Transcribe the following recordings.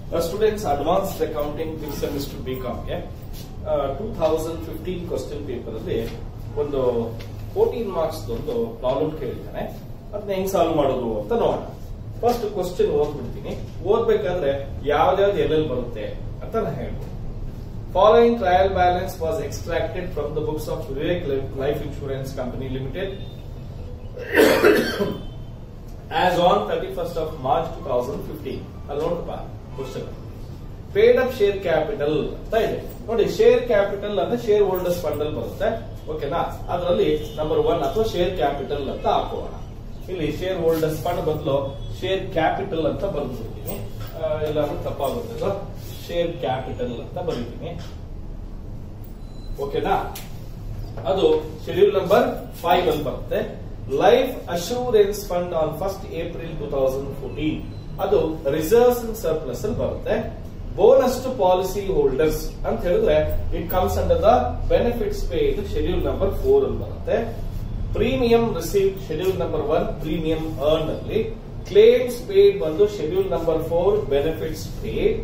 Students advanced accounting fifth semester B ಕಾಮ್ಗೆ two thousand fifteen question paper ಅಲ್ಲಿ ಒಂದು fourteen marks ಒಂದು problem ಕೇಳಿದ್ದಾನೆ ಅದನ್ನ ಹೆಂಗ್ ಸಾಲ್ವ್ ಮಾಡೋದು ಅಂತ ನೋಡೋಣ ಫಸ್ಟ್ ಕ್ವಶನ್ ಓದ್ಬಿಡ್ತೀನಿ ಓದ್ಬೇಕಾದ್ರೆ ಯಾವ್ದಾವ್ದು ಎಲ್ಲೆಲ್ಲಿ ಬರುತ್ತೆ ಅಂತ ನಾನು ಹೇಳ್ತೀನಿ following trial balance was extracted from the books of Vivek life insurance company limited as on thirty first of March two thousand fifteen ಅಲ್ಲಿ ನೋಡಪ್ಪ question paid up share capital ಅಂತ ಇದೆ ನೋಡಿ ಶೇರ್ ಕ್ಯಾಪಿಟಲ್ ಅಂದ್ರೆ ಶೇರ್ ಹೋಲ್ಡರ್ಸ್ ಫಂಡ್ ಅಲ್ಲಿ ಬರುತ್ತೆ ಓಕೆನಾ ಅದರಲ್ಲಿ ನಂಬರ್ ಒನ್ ಅಥವಾ ಶೇರ್ ಕ್ಯಾಪಿಟಲ್ ಅಂತ ಹಾಕೋಣ ಇಲ್ಲಿ ಶೇರ್ ಹೋಲ್ಡರ್ಸ್ ಫಂಡ್ ಬದಲು ಶೇರ್ ಕ್ಯಾಪಿಟಲ್ ಅಂತ ಬರ್ಬಿಡ್ತೀನಿ ಎಲ್ಲಾದ್ರೂ ತಪ್ಪಾಗುತ್ತೆ ಶೇರ್ ಕ್ಯಾಪಿಟಲ್ ಅಂತ ಬರೀತೀನಿ ಓಕೆನಾ ಅದು ಶೆಡ್ಯೂಲ್ ನಂಬರ್ ಫೈವ್ ಅಲ್ಲಿ ಬರುತ್ತೆ life assurance fund on first April two thousand fourteen ಅದು ರಿಸರ್ವ್ಸ್ ಅಂಡ್ ಸರ್ಪ್ಲಸ್ ಅಲ್ಲಿ ಬರುತ್ತೆ ಬೋನಸ್ ಟು ಪಾಲಿಸಿ ಹೋಲ್ಡರ್ಸ್ ಅಂತ ಹೇಳಿದ್ರೆ it comes under the benefits paid schedule number four ಅಲ್ಲಿ ಬರುತ್ತೆ premium receive schedule number one premium earn ಅಲ್ಲಿ claims paid ಬಂದು schedule number four benefits paid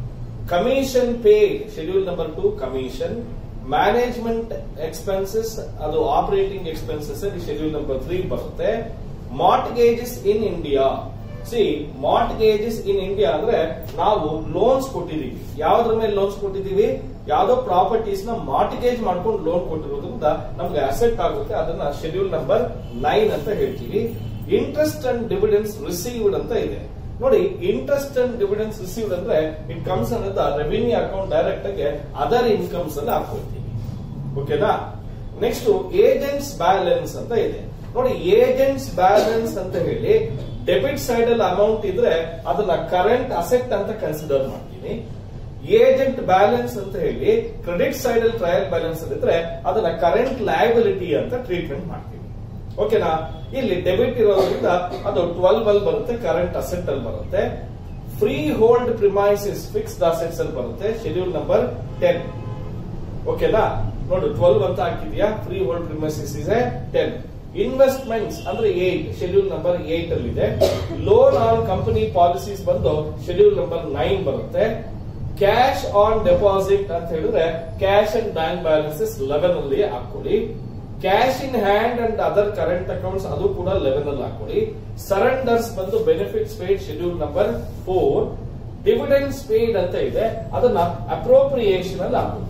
commission paid schedule number two commission management expenses ಅದು operating expenses schedule number three ಬರುತ್ತೆ mortgages in India C mortgages in India ಅಂದ್ರೆ ನಾವು loans ಕೊಟ್ಟಿದೀವಿ ಯಾವ್ದ್ರ ಮೇಲೆ loans ಕೊಟ್ಟಿದೀವಿ ಯಾವ್ದೋ properties ನ ಮಾರ್ಟಿಗೇಜ್ ಮಾಡ್ಕೊಂಡು ಲೋನ್ ಕೊಟ್ಟಿರೋದ್ರಿಂದ ನಮ್ಗೆ ಅಸೆಟ್ ಆಗುತ್ತೆ ಅದನ್ನ ಶೆಡ್ಯೂಲ್ ನಂಬರ್ ನೈನ್ ಅಂತ ಹೇಳ್ತೀವಿ ಇಂಟ್ರೆಸ್ಟ್ ಅಂಡ್ ಡಿವಿಡೆನ್ಸ್ ರಿಸೀವ್ಡ್ ಅಂತ ಇದೆ ನೋಡಿ ಇಂಟ್ರೆಸ್ಟ್ ಅಂಡ್ ಡಿವಿಡೆನ್ಸ್ ರಿಸೀವ್ಡ್ ಅಂದ್ರೆ ಇಟ್ ಕಮ್ಸ್ ಅನ್ನೋದ ರೆವಿನ್ಯೂ ಅಕೌಂಟ್ ಡೈರೆಕ್ಟ್ ಆಗಿ ಅದರ್ ಇನ್ಕಮ್ಸ್ ಅಲ್ಲಿ ಹಾಕೊಳ್ತೀವಿ ಓಕೆನಾ ನೆಕ್ಸ್ಟ್ ಏಜೆಂಟ್ಸ್ ಬ್ಯಾಲೆನ್ಸ್ ಅಂತ ಇದೆ ನೋಡಿ ಏಜೆಂಟ್ಸ್ ಬ್ಯಾಲೆನ್ಸ್ ಅಂತ ಹೇಳಿ ಡೆಬಿಟ್ ಸೈಡ್ ಅಲ್ಲಿ ಅಮೌಂಟ್ ಇದ್ರೆ ಅದನ್ನ ಕರೆಂಟ್ ಅಸೆಟ್ ಅಂತ ಕನ್ಸಿಡರ್ ಮಾಡ್ತೀನಿ ಏಜೆಂಟ್ ಬ್ಯಾಲೆನ್ಸ್ ಅಂತ ಹೇಳಿ ಕ್ರೆಡಿಟ್ ಸೈಡ್ ಅಲ್ಲಿ ಟ್ರಯಲ್ ಬ್ಯಾಲೆನ್ಸ್ ಇದ್ರೆ ಅದನ್ನ ಕರೆಂಟ್ ಲಯಬಿಲಿಟಿ ಅಂತ ಟ್ರೀಟ್ಮೆಂಟ್ ಮಾಡ್ತೀವಿ ಓಕೆನಾ ಇಲ್ಲಿ ಡೆಬಿಟ್ ಇರೋದ್ರಿಂದ ಅದು ಟ್ವೆಲ್ವ್ ಅಲ್ಲಿ ಬರುತ್ತೆ ಕರೆಂಟ್ ಅಸೆಟ್ ಅಲ್ಲಿ ಬರುತ್ತೆ free hold premises fixed assets ಅಲ್ಲಿ ಬರುತ್ತೆ ಶೆಡ್ಯೂಲ್ ನಂಬರ್ ಟೆನ್ ಓಕೆನಾ ನೋಡು ಟ್ವೆಲ್ವ್ ಅಂತ ಹಾಕಿದ್ಯಾ free hold premises is ten investments ಅಂದ್ರೆ ಏಟ್ ಶೆಡ್ಯೂಲ್ ನಂಬರ್ ಏಟ್ ಅಲ್ಲಿ ಇದೆ ಲೋನ್ ಆನ್ ಕಂಪನಿ ಪಾಲಿಸೀಸ್ ಬಂದು ಶೆಡ್ಯೂಲ್ ನಂಬರ್ ನೈನ್ ಬರುತ್ತೆ ಕ್ಯಾಶ್ ಆನ್ ಡೆಪಾಸಿಟ್ ಅಂತ ಹೇಳಿದ್ರೆ cash and bank balances eleven ಅಲ್ಲಿ ಹಾಕೊಳ್ಳಿ cash in hand and other current accounts ಅದು ಕೂಡ ಲೆವೆನ್ ಅಲ್ಲಿ ಹಾಕೊಳ್ಳಿ ಸರೆಂಡರ್ಸ್ ಬಂದು benefits paid schedule number four dividends paid ಅಂತ ಇದೆ ಅದನ್ನ ಅಪ್ರೋಪ್ರಿಯೇಷನ್ ಅಲ್ಲಿ ಹಾಕೊಳ್ತೀವಿ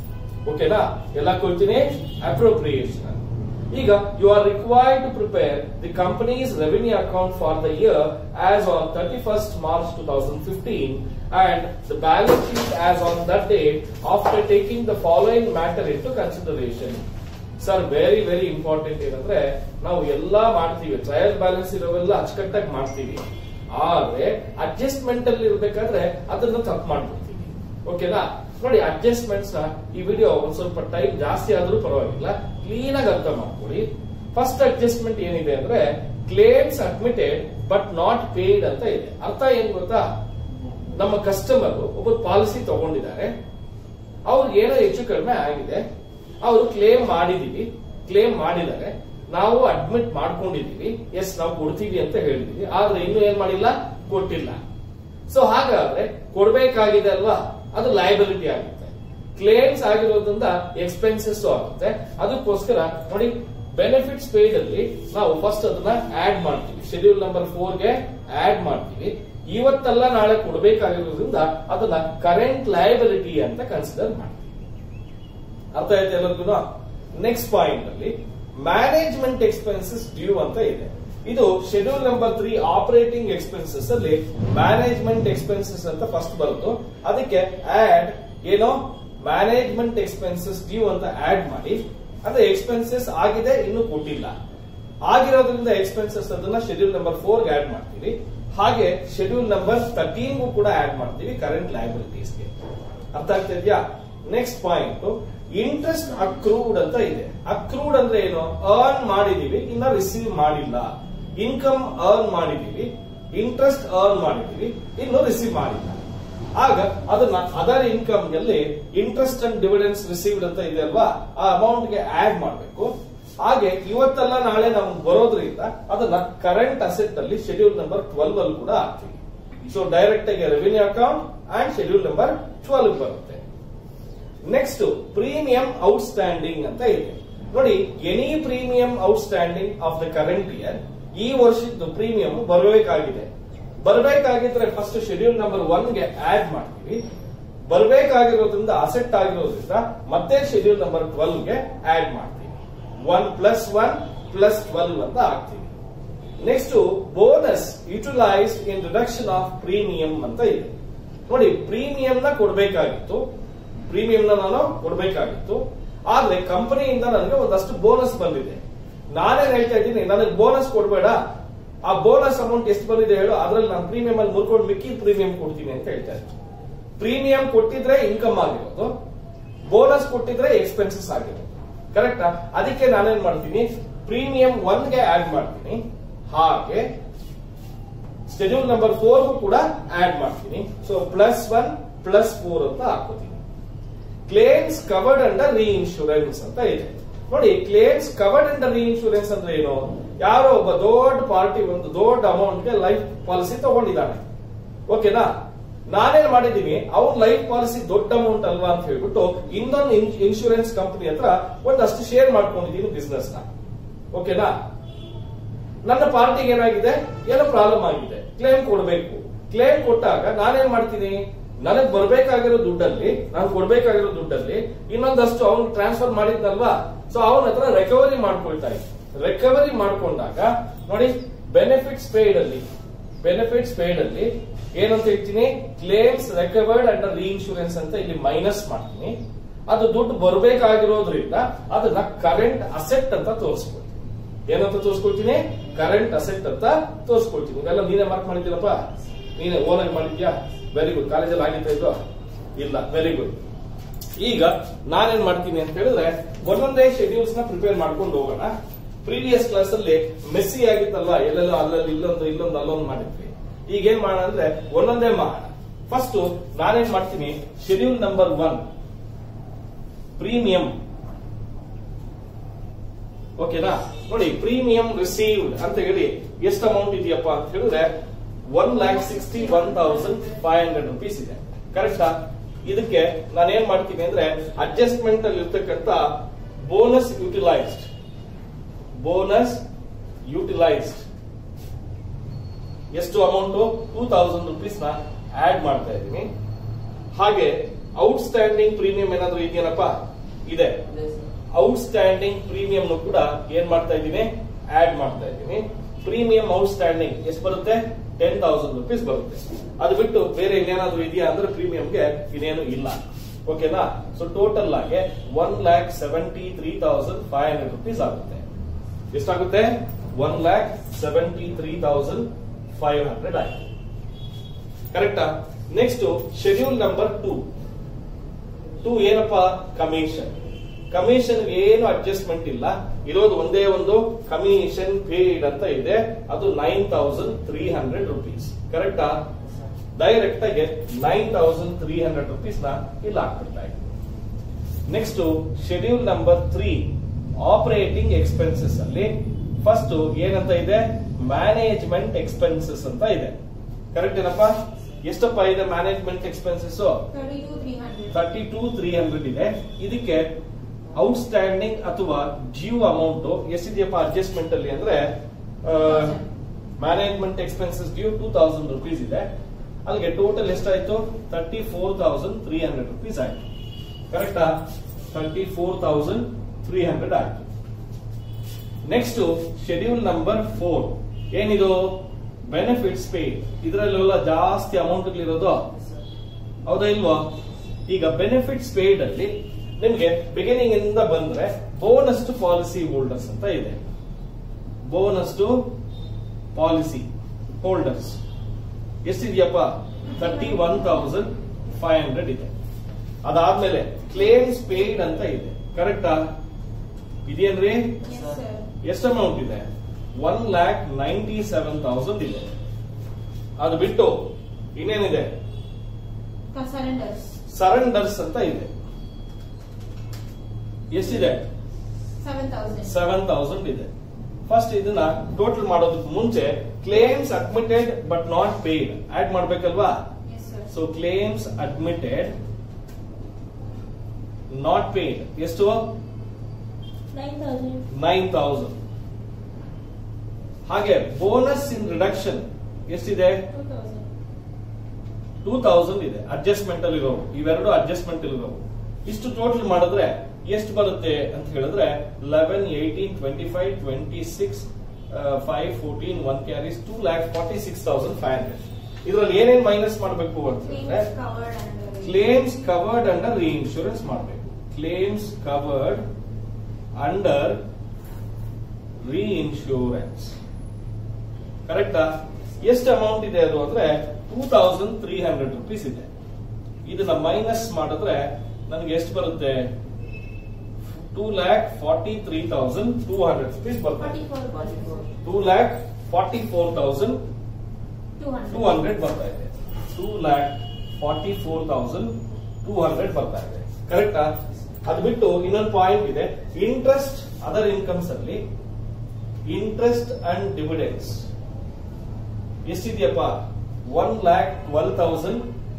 ಓಕೆನಾ ಎಲ್ಲ ಕೊಡ್ತೀನಿ ಅಪ್ರೋಪ್ರಿಯೇಷನ್ ಈಗ you are required to prepare the company's revenue account for the year as on thirty first March two thousand fifteen and the balance sheet as on that date after taking the following matter into consideration sir very very important ಏನಂದ್ರೆ ನಾವು ಎಲ್ಲಾ ಮಾಡ್ತೀವಿ trial balance ಇರೋವೆಲ್ಲ ಅಚ್ಚುಕಟ್ಟಾಗಿ ಮಾಡ್ತೀವಿ ಆದ್ರೆ adjustment ಅಲ್ಲಿ ಇರ್ಬೇಕಾದ್ರೆ ಅದನ್ನ ತಪ್ಪು ಮಾಡ್ಬಿಡ್ತೀವಿ ಓಕೆನಾ ನೋಡಿ ಅಡ್ಜಸ್ಟ್ಮೆಂಟ್ಸ್ ನ ಈ ವಿಡಿಯೋ ಒಂದ್ ಸ್ವಲ್ಪ ಟೈಮ್ ಜಾಸ್ತಿ ಆದ್ರೂ ಪರವಾಗಿಲ್ಲ ಕ್ಲೀನ್ ಆಗಿ ಅರ್ಥ ಮಾಡ್ಕೊಳ್ಳಿ ಫಸ್ಟ್ ಅಡ್ಜಸ್ಟ್ಮೆಂಟ್ ಏನಿದೆ ಅಂದ್ರೆ claims admitted but not paid ಅಂತ ಇದೆ ಅರ್ಥ ಏನ್ ಗೊತ್ತಾ ನಮ್ಮ ಕಸ್ಟಮರ್ ಒಬ್ಬ ಪಾಲಿಸಿ ತಗೊಂಡಿದ್ದಾರೆ ಅವ್ರಿಗೆ ಏನೋ ಹೆಚ್ಚು ಕಡಿಮೆ ಆಗಿದೆ ಅವರು ಕ್ಲೇಮ್ ಮಾಡಿದೀವಿ ಕ್ಲೇಮ್ ಮಾಡಿದ್ದಾರೆ ನಾವು ಅಡ್ಮಿಟ್ ಮಾಡ್ಕೊಂಡಿದೀವಿ ಎಸ್ ನಾವು ಕೊಡ್ತೀವಿ ಅಂತ ಹೇಳಿದೀವಿ ಆದ್ರೆ ಇನ್ನೂ ಏನ್ ಮಾಡಿಲ್ಲ ಕೊಟ್ಟಿಲ್ಲ ಸೊ ಹಾಗಾದ್ರೆ ಕೊಡ್ಬೇಕಾಗಿದೆ ಅಲ್ವಾ ಅದು ಲಯಬಿಲಿಟಿ ಆಗುತ್ತೆ ಕ್ಲೇಮ್ಸ್ ಆಗಿರೋದ್ರಿಂದ ಎಕ್ಸ್ಪೆನ್ಸಸ್ ಆಗುತ್ತೆ ಅದಕ್ಕೋಸ್ಕರ ನೋಡಿ ಬೆನಿಫಿಟ್ಸ್ ಪೇಡ್ ಅಲ್ಲಿ ನಾವು ಫಸ್ಟ್ ಅದನ್ನ ಆಡ್ ಮಾಡ್ತೀವಿ ಶೆಡ್ಯೂಲ್ ನಂಬರ್ ಫೋರ್ ಗೆ ಆಡ್ ಮಾಡ್ತೀವಿ ಇವತ್ತೆಲ್ಲ ನಾಳೆ ಕೊಡಬೇಕಾಗಿರೋದ್ರಿಂದ ಅದನ್ನ ಕರೆಂಟ್ ಲಯಬಿಲಿಟಿ ಅಂತ ಕನ್ಸಿಡರ್ ಮಾಡ್ತೀವಿ ಅರ್ಥ ಆಯ್ತು ಎಲ್ಲರಿಗೂ ನೆಕ್ಸ್ಟ್ ಪಾಯಿಂಟ್ ಅಲ್ಲಿ ಮ್ಯಾನೇಜ್ಮೆಂಟ್ ಎಕ್ಸ್ಪೆನ್ಸಸ್ ಡ್ಯೂ ಅಂತ ಇದೆ ಇದು schedule number three operating expenses ಅಲ್ಲಿ ಮ್ಯಾನೇಜ್ಮೆಂಟ್ ಎಕ್ಸ್ಪೆನ್ಸಸ್ ಅಂತ ಫಸ್ಟ್ ಬರುತ್ತು ಅದಕ್ಕೆ ಆಡ್ ಏನೋ ಮ್ಯಾನೇಜ್ಮೆಂಟ್ ಎಕ್ಸ್ಪೆನ್ಸಸ್ ಡ್ಯೂ ಅಂತ ಆಡ್ ಮಾಡಿ ಅಂದ್ರೆ ಎಕ್ಸ್ಪೆನ್ಸಸ್ ಆಗಿದೆ ಇನ್ನು ಕೊಟ್ಟಿಲ್ಲ ಆಗಿರೋದ್ರಿಂದ ಎಕ್ಸ್ಪೆನ್ಸಸ್ ಅದನ್ನ ಶೆಡ್ಯೂಲ್ ನಂಬರ್ ಫೋರ್ ಆಡ್ ಮಾಡ್ತೀವಿ ಹಾಗೆ ಶೆಡ್ಯೂಲ್ ನಂಬರ್ ತರ್ಟೀನ್ಗೂ ಕೂಡ ಆಡ್ ಮಾಡ್ತೀವಿ ಕರೆಂಟ್ ಲಯಬಿಲಿಟೀಸ್ಗೆ ಅರ್ಥ ಆಗ್ತಾ ಇದೆಯಾ ನೆಕ್ಸ್ಟ್ ಪಾಯಿಂಟ್ ಇಂಟ್ರೆಸ್ಟ್ ಅಕ್ರೂಡ್ ಅಂತ ಇದೆ ಅಕ್ರೂಡ್ ಅಂದ್ರೆ ಏನು ಅರ್ನ್ ಮಾಡಿದೀವಿ ಇನ್ನ ರಿಸೀವ್ ಮಾಡಿಲ್ಲ ಇನ್ಕಮ್ ಅರ್ನ್ ಮಾಡಿದೀವಿ ಇಂಟ್ರೆಸ್ಟ್ ಅರ್ನ್ ಮಾಡಿದೀವಿ ಇನ್ನು ರಿಸೀವ್ ಮಾಡಿಲ್ಲ ಆಗ ಅದನ್ನ ಅದರ್ ಇನ್ಕಮ್ ನಲ್ಲಿ ಇಂಟ್ರೆಸ್ಟ್ ಅಂಡ್ ಡಿವಿಡೆನ್ಸ್ ರಿಸೀವ್ಡ್ ಅಂತ ಇದೆ ಅಲ್ವಾ ಆ ಅಮೌಂಟ್ ಗೆ ಆಡ್ ಮಾಡಬೇಕು ಹಾಗೆ ಇವತ್ತೆಲ್ಲ ನಾಳೆ ನಮ್ಗೆ ಬರೋದ್ರಿಂದ ಅದನ್ನ ಕರೆಂಟ್ ಅಸೆಟ್ ಅಲ್ಲಿ ಶೆಡ್ಯೂಲ್ ನಂಬರ್ ಟ್ವೆಲ್ವ್ ಅಲ್ಲಿ ಕೂಡ ಹಾಕ್ತೀವಿ ಸೊ ಡೈರೆಕ್ಟ್ ಆಗಿ revenue account and schedule number twelve ಬರುತ್ತೆ ನೆಕ್ಸ್ಟ್ ಪ್ರೀಮಿಯಂ ಔಟ್ಸ್ಟ್ಯಾಂಡಿಂಗ್ ಅಂತ ಇದೆ ನೋಡಿ any premium outstanding of the current year ಈ ವರ್ಷದ್ದು ಪ್ರೀಮಿಯಂ ಬರಬೇಕಾಗಿದೆ ಬರಬೇಕಾಗಿದ್ರೆ ಫಸ್ಟ್ ಶೆಡ್ಯೂಲ್ ನಂಬರ್ ಒನ್ ಗೆ ಆಡ್ ಮಾಡ್ತೀವಿ ಬರಬೇಕಾಗಿರೋದ್ರಿಂದ ಅಸೆಟ್ ಆಗಿರೋದ್ರಿಂದ ಮತ್ತೆ ಶೆಡ್ಯೂಲ್ ನಂಬರ್ ಟ್ವೆಲ್ವ್ ಗೆ ಆಡ್ ಮಾಡ್ತೀವಿ one plus one plus twelve ಅಂತ ಹಾಕ್ತೀವಿ next bonus utilise in reduction of premium ಅಂತ ಇದೆ ನೋಡಿ ಪ್ರೀಮಿಯಂ ನ ಕೊಡ್ಬೇಕಾಗಿತ್ತು ಪ್ರೀಮಿಯಂ ನ ನಾನು ಕೊಡ್ಬೇಕಾಗಿತ್ತು ಆದ್ರೆ ಕಂಪನಿಯಿಂದ ನನಗೆ ಒಂದಷ್ಟು ಬೋನಸ್ ಬಂದಿದೆ ನಾನೇನ್ ಹೇಳ್ತಾ ಇದ್ದೀನಿ ನನಗೆ ಬೋನಸ್ ಕೊಡ್ಬೇಡ ಆ ಬೋನಸ್ ಅಮೌಂಟ್ ಎಷ್ಟು ಬಂದಿದೆ ಹೇಳು ಅದ್ರಲ್ಲಿ ನಾನು ಪ್ರೀಮಿಯಂ ಅಲ್ಲಿ ಮುರ್ಕೊಂಡು ಮಿಕ್ಕಿ ಪ್ರೀಮಿಯಂ ಕೊಡ್ತೀನಿ ಅಂತ ಹೇಳ್ತಾ ಇದ್ದೀನಿ ಪ್ರೀಮಿಯಂ ಕೊಟ್ಟಿದ್ರೆ ಇನ್ಕಮ್ ಆಗಿರೋದು ಬೋನಸ್ ಕೊಟ್ಟಿದ್ರೆ ಎಕ್ಸ್ಪೆನ್ಸಸ್ ಆಗಿರೋದು ಕರೆಕ್ಟಾ ಅದಕ್ಕೆ ನಾನೇನ್ ಮಾಡ್ತೀನಿ ಪ್ರೀಮಿಯಂ ಒನ್ ಗೆ ಆಡ್ ಮಾಡ್ತೀನಿ ಹಾಗೆ ಶೆಡ್ಯೂಲ್ ನಂಬರ್ ಫೋರ್ ಕೂಡ ಆಡ್ ಮಾಡ್ತೀನಿ so plus one plus four ಅಂತ ಹಾಕೋತೀನಿ claims covered under reinsurance ಅಂತ ಇದೆ ನೋಡಿ claims covered under reinsurance ಅಂದ್ರೆ ಏನು ಯಾರೋ ಒಬ್ಬ ದೊಡ್ಡ ಪಾರ್ಟಿ ಒಂದು ದೊಡ್ಡ ಅಮೌಂಟ್ ಗೆ ಲೈಫ್ ಪಾಲಿಸಿ ತಗೊಂಡಿದ್ದಾನೆ ಓಕೆನಾ ನಾನೇನ್ ಮಾಡಿದೀನಿ ಅವ್ನ ಲೈಫ್ ಪಾಲಿಸಿ ದೊಡ್ಡ ಅಮೌಂಟ್ ಅಲ್ವಾ ಅಂತ ಹೇಳ್ಬಿಟ್ಟು ಇನ್ನೊಂದು ಇನ್ಶೂರೆನ್ಸ್ ಕಂಪನಿ ಹತ್ರ ಒಂದಷ್ಟು ಶೇರ್ ಮಾಡ್ಕೊಂಡಿದ್ದೀನಿ ಬಿಸ್ನೆಸ್ ನ ಓಕೆನಾ ನನ್ನ ಪಾರ್ಟಿಗೆ ಏನಾಗಿದೆ ಏನೋ ಪ್ರಾಬ್ಲಮ್ ಆಗಿದೆ ಕ್ಲೇಮ್ ಕೊಡಬೇಕು ಕ್ಲೇಮ್ ಕೊಟ್ಟಾಗ ನಾನೇನ್ ಮಾಡ್ತೀನಿ ನನಗ್ ಬರ್ಬೇಕಾಗಿರೋ ದುಡ್ಡಲ್ಲಿ ನಾನು ಕೊಡ್ಬೇಕಾಗಿರೋ ದುಡ್ಡಲ್ಲಿ ಇನ್ನೊಂದಷ್ಟು ಅವ್ನು ಟ್ರಾನ್ಸ್ಫರ್ ಮಾಡಿದ್ನಲ್ವಾ ಸೊ ಅವನ ಹತ್ರ ರಿಕವರಿ ಮಾಡ್ಕೊಳ್ತಾ ಇದ್ದೆ ರಿಕವರಿ ಮಾಡ್ಕೊಂಡಾಗ ನೋಡಿ ಬೆನಿಫಿಟ್ಸ್ ಪೇಡ್ ಅಲ್ಲಿ ಬೆನಿಫಿಟ್ಸ್ ಪೇಡ್ ಅಲ್ಲಿ ಏನಂತ ಹೇಳ್ತೀನಿ claims recovered under reinsurance ಅಂತ ಇಲ್ಲಿ ಮೈನಸ್ ಮಾಡ್ತೀನಿ ಅದು ದುಡ್ಡು ಬರ್ಬೇಕಾಗಿರೋದ್ರಿಂದ ಅದನ್ನ ಕರೆಂಟ್ ಅಸೆಟ್ ಅಂತ ತೋರಿಸ್ಕೊಳ್ತೀನಿ ಏನಂತ ತೋರಿಸ್ಕೊಳ್ತೀನಿ ಕರೆಂಟ್ ಅಸೆಟ್ ಅಂತ ತೋರಿಸ್ಕೊಳ್ತೀನಿ ಇವೆಲ್ಲ ನೀನೇ ಮಾರ್ಕ್ ಮಾಡಿದ್ದೀರಪ್ಪ ನೀನೇ ಓನಾಗಿ ಮಾಡಿದ್ಯಾ ವೆರಿ ಗುಡ್ ಕಾಲೇಜಲ್ಲಿ ಆಗಿತ್ತ ಇದು ಇಲ್ಲ ವೆರಿ ಗುಡ್ ಈಗ ನಾನೇನ್ ಮಾಡ್ತೀನಿ ಅಂತ ಹೇಳಿದ್ರೆ ಒಂದೊಂದೇ ಶೆಡ್ಯೂಲ್ಸ್ ನ ಪ್ರಿಪೇರ್ ಮಾಡ್ಕೊಂಡು ಹೋಗೋಣ ಪ್ರೀವಿಯಸ್ ಕ್ಲಾಸ್ ಅಲ್ಲಿ ಮೆಸ್ಸಿ ಆಗಿತ್ತಲ್ವಾ ಎಲ್ಲೆಲ್ಲೋ ಅಲ್ಲಲ್ಲಿ ಇಲ್ಲೊಂದು ಇಲ್ಲೊಂದು ಅಲ್ಲೊಂದು ಮಾಡಿದ್ವಿ ಈಗ ಏನ್ ಮಾಡೋಣ ಅಂದ್ರೆ ಒಂದೊಂದೇ ಮಾಡೋಣ ಫಸ್ಟ್ ನಾನೇನ್ ಮಾಡ್ತೀನಿ ಶೆಡ್ಯೂಲ್ ನಂಬರ್ ಒನ್ ಪ್ರೀಮಿಯಂ ಓಕೆನಾ ನೋಡಿ ಪ್ರೀಮಿಯಂ ರಿಸೀವ್ಡ್ ಅಂತ ಹೇಳಿ ಎಷ್ಟು ಅಮೌಂಟ್ ಇದೆಯಪ್ಪ ಅಂತ ಹೇಳಿದ್ರೆ one lakh sixty one thousand five hundred rupees ಇದೆ ಕರೆಕ್ಟಾ ಇದಕ್ಕೆ ನಾನು ಏನ್ ಮಾಡ್ತೀನಿ ಅಂದ್ರೆ ಅಡ್ಜಸ್ಟ್ಮೆಂಟ್ ಅಲ್ಲಿ ಇರ್ತಕ್ಕಂತ ಬೋನಸ್ ಯುಟಿಲೈಸ್ಡ್ ಬೋನಸ್ ಯುಟಿಲೈಸ್ಡ್ ಎಷ್ಟು ಅಮೌಂಟ್ ಟೂ ತೌಸಂಡ್ ರುಪೀಸ್ ನ ಆಡ್ ಮಾಡ್ತಾ ಇದ್ದೀನಿ ಹಾಗೆ ಔಟ್ಸ್ಟ್ಯಾಂಡಿಂಗ್ ಪ್ರೀಮಿಯಂ ಏನಾದ್ರು ಇದೆಯೇನಪ್ಪ ಇದೆ ಔಟ್ಸ್ಟ್ಯಾಂಡಿಂಗ್ ಪ್ರೀಮಿಯಂ ಕೂಡ ಏನ್ ಮಾಡ್ತಾ ಇದ್ದೀನಿ ಆಡ್ ಮಾಡ್ತಾ ಇದ್ದೀನಿ ಪ್ರೀಮಿಯಂ ಔಟ್ಸ್ಟ್ಯಾಂಡಿಂಗ್ ಎಷ್ಟು ಬರುತ್ತೆ ಟೆನ್ ತೌಸಂಡ್ ರುಪೀಸ್ ಬರುತ್ತೆ ಅದು ಬಿಟ್ಟು ಬೇರೆ ಇನ್ನೇನಾದ್ರೂ ಇದೆಯಾ ಅಂದ್ರೆ ಪ್ರೀಮಿಯಂಗೆ ಇನ್ನೇನು ಇಲ್ಲ ಓಕೆನಾ ಸೊ ಟೋಟಲ್ ಆಗಿ one lakh seventy three thousand five hundred rupees ಆಗುತ್ತೆ ಎಷ್ಟಾಗುತ್ತೆ one lakh seventy three thousand five hundred ಆಯ್ತು ಕರೆಕ್ಟಾ next schedule number two two ಏನಪ್ಪಾ ಕಮಿಷನ್ ಕಮಿಷನ್ ಏನು ಅಡ್ಜಸ್ಟ್ಮೆಂಟ್ ಇಲ್ಲ ಇರೋದು ಒಂದೇ ಒಂದು ಕಮಿಷನ್ ಪೇಡ್ ಅಂತ ಇದೆ ಅದು nine thousand three hundred rupees ಕರೆಕ್ಟಾ ಡೈರೆಕ್ಟ್ ಆಗಿ nine thousand three hundred rupees ನ ಇಲ್ಲಿ ಹಾಕ್ಬಿಡ್ತಾ ಇದ್ದೀನಿ next schedule number three operating expenses ಅಲ್ಲಿ ಫಸ್ಟ್ ಏನಂತ ಇದೆ ಮ್ಯಾನೇಜ್ಮೆಂಟ್ ಎಕ್ಸ್ಪೆನ್ಸಸ್ ಅಂತ ಇದೆ ಕರೆಕ್ಟ್ ಏನಪ್ಪಾ ಎಷ್ಟಪ್ಪ ಇದೆ management expenses Thirty-two, three hundred. Thirty two three hundred ಇದೆ ಇದಕ್ಕೆ ಔಟ್ಸ್ಟ್ಯಾಂಡಿಂಗ್ ಅಥವಾ ಡ್ಯೂ ಅಮೌಂಟ್ ಎಷ್ಟಿದೆಯಪ್ಪ ಅಡ್ಜಸ್ಟ್ಮೆಂಟ್ ಅಲ್ಲಿ ಅಂದ್ರೆ management expenses due two thousand rupees ಇದೆ ಅಲ್ಲಿಗೆ ಟೋಟಲ್ ಎಷ್ಟಾಯ್ತು thirty four thousand three hundred rupees ಆಯ್ತು ಕರೆಕ್ಟಾ thirty four thousand three hundred ಆಯ್ತು ನೆಕ್ಸ್ಟ್ ಶೆಡ್ಯೂಲ್ ನಂಬರ್ ಫೋರ್ ಏನಿದು ಬೆನಿಫಿಟ್ಸ್ ಪೇ ಇದರಲ್ಲೆಲ್ಲ ಜಾಸ್ತಿ ಅಮೌಂಟ್ ಇರೋದು ಹೌದಾ ಇಲ್ವಾ ಈಗ ಬೆನಿಫಿಟ್ಸ್ ಪೇಡ್ ಅಲ್ಲಿ ನಿಮ್ಗೆ ಬಿಗಿನಿಂಗ್ ಇಂದ ಬಂದ್ರೆ ಬೋನಸ್ ಟು ಪಾಲಿಸಿ ಹೋಲ್ಡರ್ಸ್ ಅಂತ ಇದೆ ಬೋನಸ್ ಟು ಪಾಲಿಸಿ ಹೋಲ್ಡರ್ಸ್ ಎಷ್ಟಿದೆಯಪ್ಪ thirty one thousand five hundred ಇದೆ ಅದಾದ್ಮೇಲೆ ಕ್ಲೇಮ್ಸ್ ಪೇಡ್ ಅಂತ ಇದೆ ಕರೆಕ್ಟಾ ಇದೆಯನ್ರಿ Yes, sir. ಎಷ್ಟು ಅಮೌಂಟ್ ಇದೆ one lakh ninety seven thousand ಇದೆ ಅದು ಬಿಟ್ಟು ಇನ್ನೇನಿದೆ Surrenders. ಸರೆಂಡರ್ಸ್ ಅಂತ ಇದೆ ಎಷ್ಟಿದೆ Seven thousand. ಸೆವೆನ್ ತೌಸಂಡ್ ಇದೆ ಫಸ್ಟ್ ಇದನ್ನ ಟೋಟಲ್ ಮಾಡೋದಕ್ಕೆ ಮುಂಚೆ claims admitted but not paid add ಮಾಡ್ಬೇಕಲ್ವಾ yes sir so claims admitted not paid ಎಷ್ಟು ನೈನ್ ತೌಸಂಡ್ ನೈನ್ ತೌಸಂಡ್ ಹಾಗೆ ಬೋನಸ್ ಇನ್ ರಿಡಕ್ಷನ್ ಎಷ್ಟಿದೆ ಟೂ ತೌಸಂಡ್ ಟೂ ತೌಸಂಡ್ ಇದೆ ಅಡ್ಜಸ್ಟ್ಮೆಂಟ್ ಅಲ್ಲಿ ಇರೋವು ಇವೆರಡು ಅಡ್ಜಸ್ಟ್ಮೆಂಟ್ ಅಲ್ಲಿ ಇರೋವು ಇಷ್ಟು ಟೋಟಲ್ ಮಾಡಿದ್ರೆ ಎಷ್ಟು ಬರುತ್ತೆ ಅಂತ ಹೇಳಿದ್ರೆ eleven eighteen twenty five twenty six five fourteen one carries two lakh forty six thousand five hundred ಇದ್ರಲ್ಲಿ ಏನೇನ್ ಮೈನಸ್ ಮಾಡಬೇಕು ಅಂತ ಹೇಳಿದ್ರೆ claims covered under claims covered under insurance ಮಾಡಬೇಕು ಕ್ಲೇಮ್ಸ್ ಕವರ್ಡ್ ಅಂಡರ್ ಇನ್ಶೂರೆನ್ಸ್ ಕರೆಕ್ಟಾ ಎಷ್ಟು ಅಮೌಂಟ್ ಇದೆ ಅದು ಅಂದ್ರೆ two thousand three hundred rupees ಇದೆ ಇದನ್ನ ಮೈನಸ್ ಮಾಡಿದ್ರೆ ನನಗೆ ಎಷ್ಟು ಬರುತ್ತೆ two lakh forty three thousand two hundred rupees ಬರುತ್ತೆ forty four forty four two lakh forty four thousand two two hundred hundred ಬರ್ತಾ ಇದೆ two lakh forty four thousand two hundred ಬರ್ತಾ ಇದೆ ಕರೆಕ್ಟಾ ಅದು ಬಿಟ್ಟು ಇನ್ನೊಂದು ಪಾಯಿಂಟ್ ಇದೆ ಇಂಟ್ರೆಸ್ಟ್ ಅದರ್ ಇನ್ಕಮ್ಸ್ ಅಲ್ಲಿ ಇಂಟ್ರೆಸ್ಟ್ ಅಂಡ್ ಡಿವಿಡೆನ್ಸ್ ಎಷ್ಟಿದೆಯಪ್ಪ one lakh twelve thousand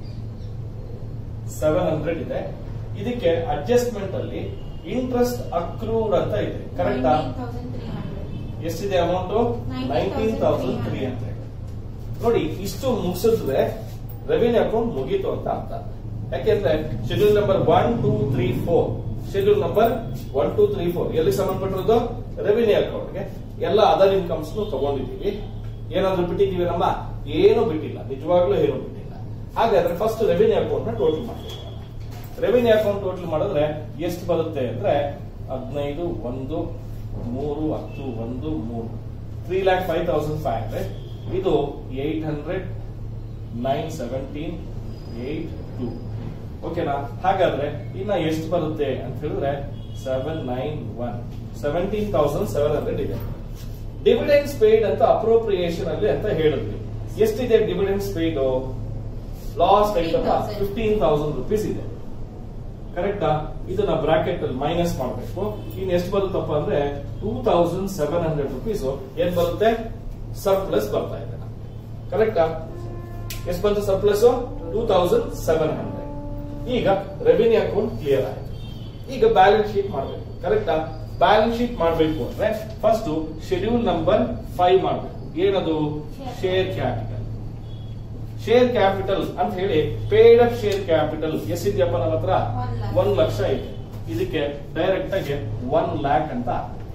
seven hundred ಇದೆ ಇದಕ್ಕೆ ಅಡ್ಜಸ್ಟ್ಮೆಂಟ್ ಅಲ್ಲಿ ಇಂಟ್ರೆಸ್ಟ್ ಅಕ್ರೂಡ್ ಅಂತ ಇದೆ ಕರೆಕ್ಟಾ ತೌಸಂಡ್ ತ್ರೀ ಹಂಡ್ರೆಡ್ ಎಷ್ಟಿದೆ amount nineteen thousand three hundred ನೋಡಿ ಇಷ್ಟು ಮುಗಿಸಿದ್ರೆ ರೆವಿನ್ಯೂ ಅಕೌಂಟ್ ಮುಗೀತು ಅಂತ ಅರ್ಥ ಯಾಕೆಂದ್ರೆ schedule number one two three four schedule number one two three four ಎಲ್ಲಿ ಸಂಬಂಧಪಟ್ಟಿರೋದು ರೆವಿನ್ಯೂ ಅಕೌಂಟ್ಗೆ ಎಲ್ಲ ಅದರ್ ಇನ್ಕಮ್ಸ್ ತಗೊಂಡಿದ್ದೀವಿ ಏನಾದ್ರೂ ಬಿಟ್ಟಿದ್ದೀವಿ ನಮ್ಮ ಏನು ಬಿಟ್ಟಿಲ್ಲ ನಿಜವಾಗ್ಲೂ ಏನು ಬಿಟ್ಟಿಲ್ಲ ಹಾಗಾದ್ರೆ ಫಸ್ಟ್ ರೆವಿನ್ಯೂ ಅಕೌಂಟ್ ನ ಟೋಟಲ್ ಮಾಡಬೇಕು ರೆವಿನ್ಯೂ ಅಕೌಂಟ್ ಟೋಟಲ್ ಮಾಡಿದ್ರೆ ಎಷ್ಟು ಬರುತ್ತೆ ಅಂದ್ರೆ ಹದಿನೈದು ಒಂದು ಮೂರು ಹತ್ತು ಒಂದು ಮೂರು three lakh five thousand five hundred ಇದು eight hundred nine seventeen eight two ಓಕೆನಾ ಹಾಗಾದ್ರೆ ಇನ್ನ ಎಷ್ಟು ಬರುತ್ತೆ ಅಂತ ಹೇಳಿದ್ರೆ seven nine one seventeen thousand seven hundred ಇದೆ ಡಿವಿಡೆನ್ಸ್ ಪೇಯ್ಡ್ ಅಂತ ಅಪ್ರೋಪ್ರಿಯೇಷನ್ ಅಲ್ಲಿ ಅಂತ ಹೇಳಿದ್ವಿ ಎಷ್ಟಿದೆ dividends paid last item 15,000. Fifteen thousand rupees ಇದೆ ಕರೆಕ್ಟಾ ಇದನ್ನ ಬ್ರಾಕೆಟ್ ಅಲ್ಲಿ ಮೈನಸ್ ಮಾಡಬೇಕು ಇನ್ ಎಷ್ಟು ಬರುತ್ತಪ್ಪ ಅಂದ್ರೆ two thousand seven hundred rupees ಏನ್ ಬರುತ್ತೆ ಸರ್ಪ್ಲಸ್ ಬರ್ತಾ ಇದೆ ಕರೆಕ್ಟಾ ಎಷ್ಟು ಬಂತು surplus two thousand seven hundred ಈಗ ರೆವಿನ್ಯೂ ಅಕೌಂಟ್ ಕ್ಲಿಯರ್ ಆಯ್ತು ಈಗ ಬ್ಯಾಲೆನ್ಸ್ ಶೀಟ್ ಮಾಡಬೇಕು ಕರೆಕ್ಟಾ ಬ್ಯಾಲೆನ್ಸ್ ಶೀಟ್ ಮಾಡಬೇಕು ಅಂದ್ರೆ ಫಸ್ಟ್ ಶೆಡ್ಯೂಲ್ ನಂಬರ್ ಫೈವ್ ಮಾಡಬೇಕು ಏನದು ಶೇರ್ ಕ್ಯಾಪಿಟಲ್ ಶೇರ್ ಕ್ಯಾಪಿಟಲ್ ಅಂತ ಹೇಳಿ ಪೇಡ್ ಅಪ್ ಶೇರ್ ಕ್ಯಾಪಿಟಲ್ ಎಷ್ಟಿದೆಯಪ್ಪ ನನ್ನ ಹತ್ರ One lakh. ಒಂದ್ ಲಕ್ಷ ಇದೆ ಇದಕ್ಕೆ ಡೈರೆಕ್ಟ್ ಆಗಿ ಒನ್ ಲ್ಯಾಕ್ ಅಂತ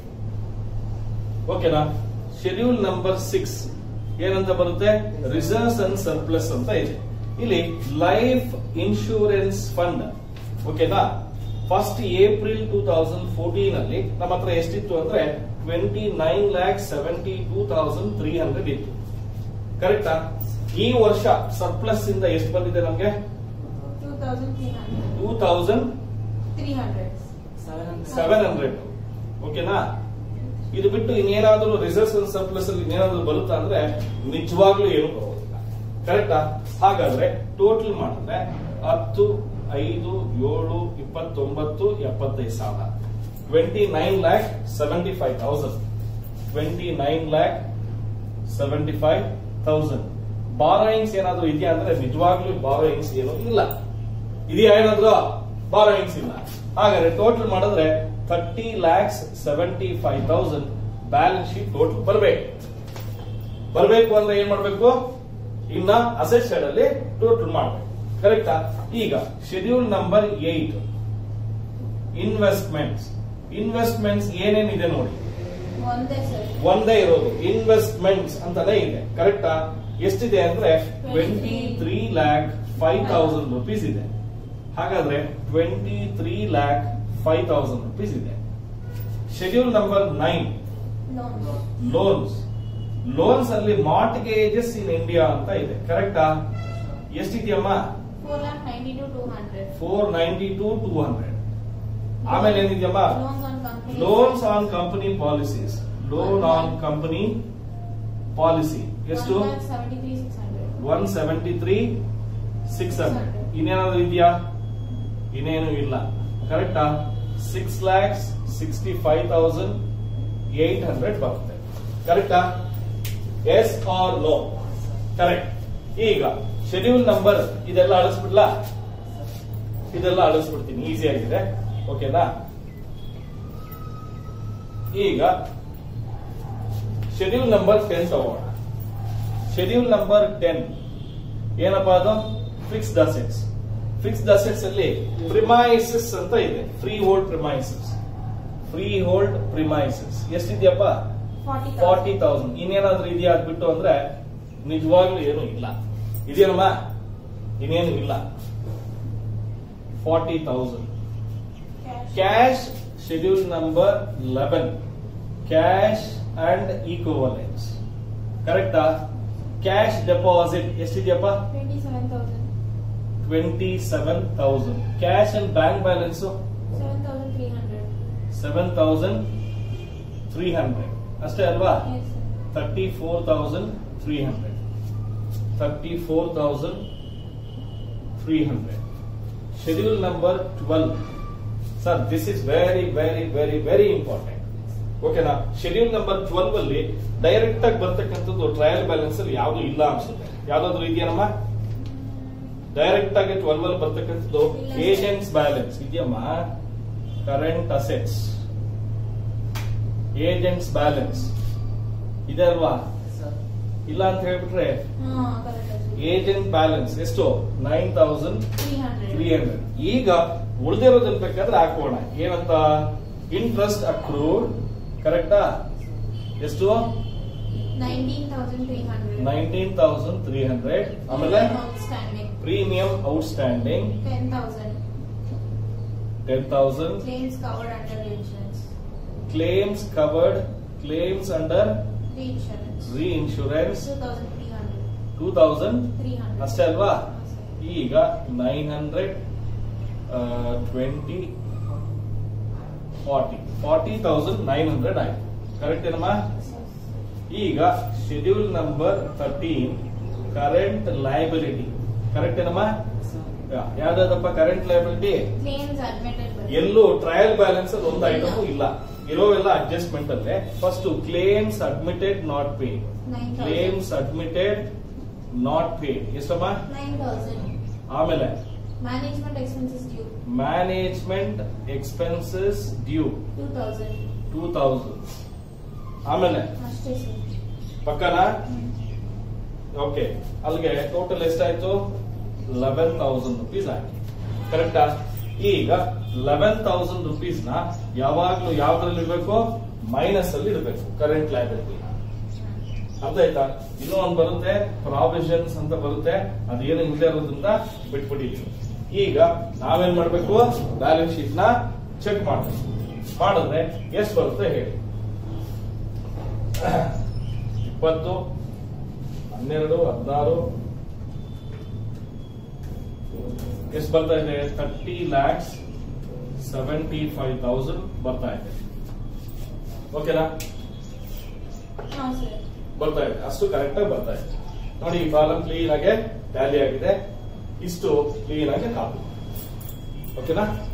ಓಕೆನಾ ಶೆಡ್ಯೂಲ್ ನಂಬರ್ ಸಿಕ್ಸ್ ಏನಂತ ಬರುತ್ತೆ ರಿಸರ್ವ್ಸ್ ಅಂಡ್ ಸರ್ಪ್ಲಸ್ ಅಂತ ಇದೆ ಇಲ್ಲಿ ಲೈಫ್ ಇನ್ಶೂರೆನ್ಸ್ ಫಂಡ್ ಓಕೆನಾ first April two thousand fourteen ಅಲ್ಲಿ ನಮ್ಮ ಹತ್ರ ಎಷ್ಟಿತ್ತು ಅಂದ್ರೆ twenty nine lakh seventy two thousand three hundred ಇತ್ತು ಕರೆಕ್ಟಾ ಈ ವರ್ಷ ಸರ್ಪ್ಲಸ್ ಇಂದ ಎಷ್ಟು ಬಂದಿದೆ ನಮ್ಗೆ two thousand three hundred two thousand three hundred seven hundred ಓಕೆನಾ ಇದು ಬಿಟ್ಟು ಇನ್ನೇನಾದ್ರೂ ರಿಸರ್ವ್ಸ್ ಅಂಡ್ ಸರ್ಪ್ಲಸ್ ಅಲ್ಲಿ ಇನ್ನೇನಾದ್ರೂ ಬರುತ್ತಾ ಅಂದ್ರೆ ನಿಜವಾಗ್ಲೂ ಏನು ಬರೋದಿಲ್ಲ ಕರೆಕ್ಟಾ ಹಾಗಾದ್ರೆ ಟೋಟಲ್ ಮಾಡಿದ್ರೆ ಹತ್ತು ಐದು ಏಳು ಇಪ್ಪತ್ತೊಂಬತ್ತು ಎಪ್ಪತ್ತೈದು ಸಾವಿರ twenty nine lakh seventy five thousand twenty nine lakh seventy five thousand borrowings ಏನಾದ್ರೂ ಇದೆಯಾ ಅಂದ್ರೆ ನಿಜವಾಗ್ಲೂ ಬಾರೋಯಿಂಗ್ಸ್ ಏನು ಇಲ್ಲ ಇದೆಯಾ ಏನಾದ್ರು ಬಾರೋಯಿಂಗ್ಸ್ ಇಲ್ಲ ಹಾಗಾದ್ರೆ ಟೋಟಲ್ ಮಾಡಿದ್ರೆ thirty lakhs seventy five thousand balance sheet total ಬರಬೇಕು ಬರಬೇಕು ಅಂದ್ರೆ ಏನ್ ಮಾಡ್ಬೇಕು ಇನ್ನ ಅಸೆಟ್ ಸೈಡ್ ಅಲ್ಲಿ ಟೋಟಲ್ ಮಾಡ್ಬೇಕು ಕರೆಕ್ಟಾ ಈಗ schedule number eight investments investments ಏನೇನಿದೆ ನೋಡಿ ಒಂದೇ ಸರ್ ಒಂದೇ ಇರೋದು ಇನ್ವೆಸ್ಟ್ಮೆಂಟ್ಸ್ ಅಂತಾನೆ ಇದೆ ಕರೆಕ್ಟಾ ಎಷ್ಟಿದೆ ಅಂದ್ರೆ twenty three lakh five thousand rupees ಇದೆ ಹಾಗಾದ್ರೆ twenty three lakh five thousand rupees ಇದೆ schedule number nine loan loans loans ಅಲ್ಲಿ ಮಾರ್ಟ್ಗೇಜಸ್ ಇನ್ ಇಂಡಿಯಾ ಅಂತ ಇದೆ ಕರೆಕ್ಟಾ ಎಷ್ಟಿದೆಯಮ್ಮ four lakh ninety two two hundred four ninety two two hundred ಆಮೇಲೆ ಏನಿದೆಯಮ್ಮ loans on company loans on company policies loan on company policy ಎಷ್ಟು seventy three six hundred one seventy three six hundred ಇನ್ನೇನಾದ್ರೂ ಇದೆಯಾ ಇನ್ನೇನು ಇಲ್ಲ ಕರೆಕ್ಟಾ six lakhs sixty five thousand eight hundred ಬರುತ್ತೆ ಕರೆಕ್ಟಾ ಎಸ್ ಆರ್ ನೋ ಕರೆಕ್ಟ್ ಈಗ ಶೆಡ್ಯೂಲ್ ನಂಬರ್ ಇದೆಲ್ಲ ಅಳಿಸ್ಬಿಡ್ಲಾ ಇದೆಲ್ಲ ಅಳಿಸ್ಬಿಡ್ತೀನಿ ಈಸಿ ಆಗಿದೆ ಓಕೆನಾ ಈಗ ಶೆಡ್ಯೂಲ್ ನಂಬರ್ ಟೆನ್ ತಗೋಣ ಶೆಡ್ಯೂಲ್ ನಂಬರ್ ಟೆನ್ ಏನಪ್ಪಾ ಅದು ಫಿಕ್ಸ್ಡ್ ಅಸೆಟ್ಸ್ ಫಿಕ್ಸ್ಡ್ ಅಸೆಟ್ಸ್ ಅಲ್ಲಿ ಪ್ರಿಮೈಸಸ್ ಅಂತ ಇದೆ freehold premises freehold premises ಎಷ್ಟಿದ್ಯಪ್ಪ ಫಾರ್ಟಿ ಫಾರ್ಟಿ ತೌಸಂಡ್ ಇನ್ನೇನಾದ್ರೂ ಇದೆಯಾ ಅದ್ಬಿಟ್ಟು ಅಂದ್ರೆ ನಿಜವಾಗ್ಲೂ ಏನು ಇಲ್ಲ ಇದೆಯಲ್ಲಮ್ಮ ಇನ್ನೇನು ಇಲ್ಲ forty thousand cash schedule number eleven cash and equivalents ಕರೆಕ್ಟಾ ಕ್ಯಾಶ್ ಡೆಪಾಸಿಟ್ ಎಷ್ಟಿದೆಯಪ್ಪ twenty seven thousand twenty seven thousand cash and bank balance seven thousand three hundred seven thousand three hundred ಅಷ್ಟೇ ಅಲ್ವಾ yes sir thirty four thousand three hundred thirty four thousand three hundred schedule number twelve sir this is very very very very important ಓಕೆನಾ schedule number twelve ಅಲ್ಲಿ direct ಆಗಿ ಬರ್ತಕ್ಕಂಥದ್ದು trial balance ಅಲ್ಲಿ ಯಾವ್ದು ಇಲ್ಲ ಅನ್ಸುತ್ತೆ ಯಾವ್ದಾದ್ರು ಇದೆಯಮ್ಮ ಡೈರೆಕ್ಟ್ ಆಗಿ ಟ್ವೆಲ್ವ್ ಅಲ್ಲಿ ಬರ್ತಕ್ಕಂಥದ್ದು ಇಲ್ಲ. ಏಜೆಂಟ್ಸ್ ಬ್ಯಾಲೆನ್ಸ್ ಇದೆಯಮ್ಮ ಕರೆಂಟ್ ಅಸೆಟ್ಸ್ ಏಜೆಂಟ್ಸ್ ಬ್ಯಾಲೆನ್ಸ್ ಇದೆ ಅಲ್ವಾ ಇಲ್ಲ ಅಂತ ಹೇಳ್ಬಿಟ್ರೆ ಹಾ ಕರೆಕ್ಟ್ ಏಜೆಂಟ್ ಬ್ಯಾಲೆನ್ಸ್ ಎಷ್ಟು nine thousand three hundred three hundred ಈಗ ಉಳಿದಿರೋದನ್ನ ಬೇಕಾದ್ರೆ ಹಾಕೋಣ ಏನಂತ ಇಂಟ್ರೆಸ್ಟ್ ಅಕ್ರೂಡ್ ಕರೆಕ್ಟಾ ಎಷ್ಟು nineteen thousand three hundred nineteen thousand three hundred ಆಮೇಲೆ outstanding premium outstanding ten thousand ten thousand claims covered under the insurance claims covered claims under the insurance reinsurance 2300 two thousand 300 ಅಷ್ಟೇ ಅಲ್ವಾ ಹಾ, sir. ಈಗ nine hundred twenty forty forty thousand nine hundred ಆಯ್ತು correct ಏನಮ್ಮ Sir. ಈಗ schedule number thirteen current liability correct ಏನಮ್ಮ ಯಾವ್ದಾದಪ್ಪ current liability claims admitted by ಎಲ್ಲೂ ಟ್ರಯಲ್ ಬ್ಯಾಲೆನ್ಸ್ ಅಲ್ಲಿ ಒಂದು ಐಟಮ್ ಇಲ್ಲ ಇರೋವೆಲ್ಲ ಅಡ್ಜಸ್ಟ್ಮೆಂಟ್ ಅಲ್ಲೇ first claims admitted not pay 9000 claims admitted not pay ಎಷ್ಟಮ್ಮ 9000 ಆಮೇಲೆ management expenses due management expenses due 2000 two thousand ಆಮೇಲೆ ಅಷ್ಟೇ ಸರ್ ಪಕ್ಕನಾ ಓಕೆ ಅಲ್ಲಿಗೆ ಟೋಟಲ್ ಎಷ್ಟಾಯ್ತು ಲೆವೆನ್ ತೌಸಂಡ್ ರುಪೀಸ್ ಆಯ್ತು ಕರೆಕ್ಟಾ ಈಗ ಲೆವೆನ್ ತೌಸಂಡ್ ರುಪೀಸ್ ನ ಯಾವಾಗ್ಲೂ ಯಾವ್ದ್ರಲ್ಲಿ ಇಡಬೇಕು ಮೈನಸ್ ಅಲ್ಲಿ ಇಡಬೇಕು ಕರೆಂಟ್ ಲೈಬಿಲಿಟಿ ಅರ್ಥ ಆಯ್ತಾ ಇನ್ನೂ ಒಂದು ಬರುತ್ತೆ ಪ್ರಾವಿಷನ್ಸ್ ಅಂತ ಬರುತ್ತೆ ಅದೇನು ಇಲ್ಲದೆ ಇರೋದ್ರಿಂದ ಬಿಟ್ಬಿಟ್ಟಿದೀವಿ ಈಗ ನಾವೇನ್ ಮಾಡ್ಬೇಕು ಬ್ಯಾಲೆನ್ಸ್ ಶೀಟ್ ನ ಚೆಕ್ ಮಾಡ್ಬೇಕು ಮಾಡಿದ್ರೆ ಎಷ್ಟು ಬರುತ್ತೆ ಹೇಳಿ ಇಪ್ಪತ್ತು ಹನ್ನೆರಡು ಹದಿನಾರು ಎಷ್ಟು ಬರ್ತಾ ಇದೆ thirty lakhs seventy five thousand ಬರ್ತಾ ಇದೆ ಓಕೆನಾ ಹಾ ಸರ್ ಬರ್ತಾ ಇದೆ ಅಷ್ಟು ಕರೆಕ್ಟ್ ಆಗಿ ಬರ್ತಾ ಇದೆ ನೋಡಿ ಈ ಕಾಲಮ್ ಕ್ಲೀನ್ ಆಗಿ ಟ್ಯಾಲಿ ಆಗಿದೆ ಇಷ್ಟು ಕ್ಲೀನ್ ಆಗಿ ಕಾಪಿ ಓಕೆನಾ